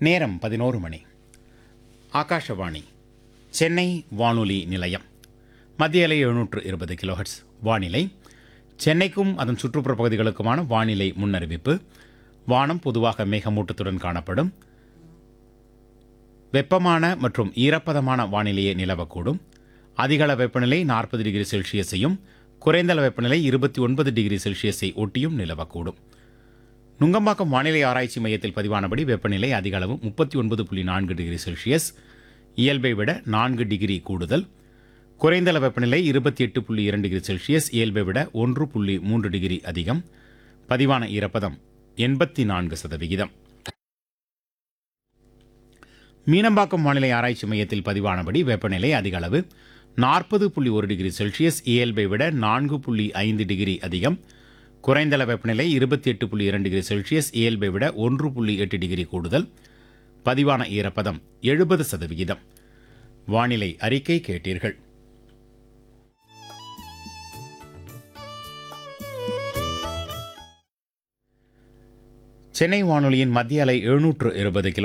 நேரம் பதினோரு மணி ஆகாஷவாணி சென்னை வானொலி நிலையம் மத்திய அலை எழுநூற்று இருபது கிலோஹெட்ஸ் வானிலை சென்னைக்கும் அதன் சுற்றுப்புற பகுதிகளுக்குமான வானிலை முன்னறிவிப்பு வானம் பொதுவாக மேகமூட்டத்துடன் காணப்படும் வெப்பமான மற்றும் ஈரப்பதமான வானிலையே நிலவக்கூடும் அதிகள வெப்பநிலை நாற்பது டிகிரி செல்சியஸையும் குறைந்தள வெப்பநிலை இருபத்தி ஒன்பது டிகிரி செல்சியஸை ஒட்டியும் நிலவக்கூடும் நுங்கம்பாக்கம் வானிலை ஆராய்ச்சி மையத்தில் பதிவானபடி வெப்பநிலை அதிக அளவு முப்பத்தி ஒன்பது புள்ளி நான்கு டிகிரி செல்சியஸ் இயல்பை விட நான்கு டிகிரி கூடுதல் குறைந்தள வெப்பநிலை இருபத்தி எட்டு புள்ளி இரண்டு டிகிரி செல்சியஸ் இயல்பை விட ஒன்று புள்ளி மூன்று டிகிரி அதிகம் பதிவான ஈரப்பதம் எண்பத்தி நான்கு சதவிகிதம் மீனம்பாக்கம் வானிலை ஆராய்ச்சி மையத்தில் பதிவானபடி வெப்பநிலை அதிக அளவு நாற்பது புள்ளி ஒரு டிகிரி செல்சியஸ் இயல்பை விட நான்கு புள்ளி ஐந்து டிகிரி அதிகம் குறைந்தள வெப்பநிலை இருபத்தி எட்டு புள்ளி இரண்டு டிகிரி செல்சியஸ் இயல்பை விட ஒன்று புள்ளி எட்டு டிகிரி கூடுதல் பதிவான ஈரப்பதம் எழுபது சதவிகிதம் வானிலை அறிக்கை கேட்டீர்கள் சென்னை வானொலியின் மத்திய அலை எழுநூற்று இருபது கிலோ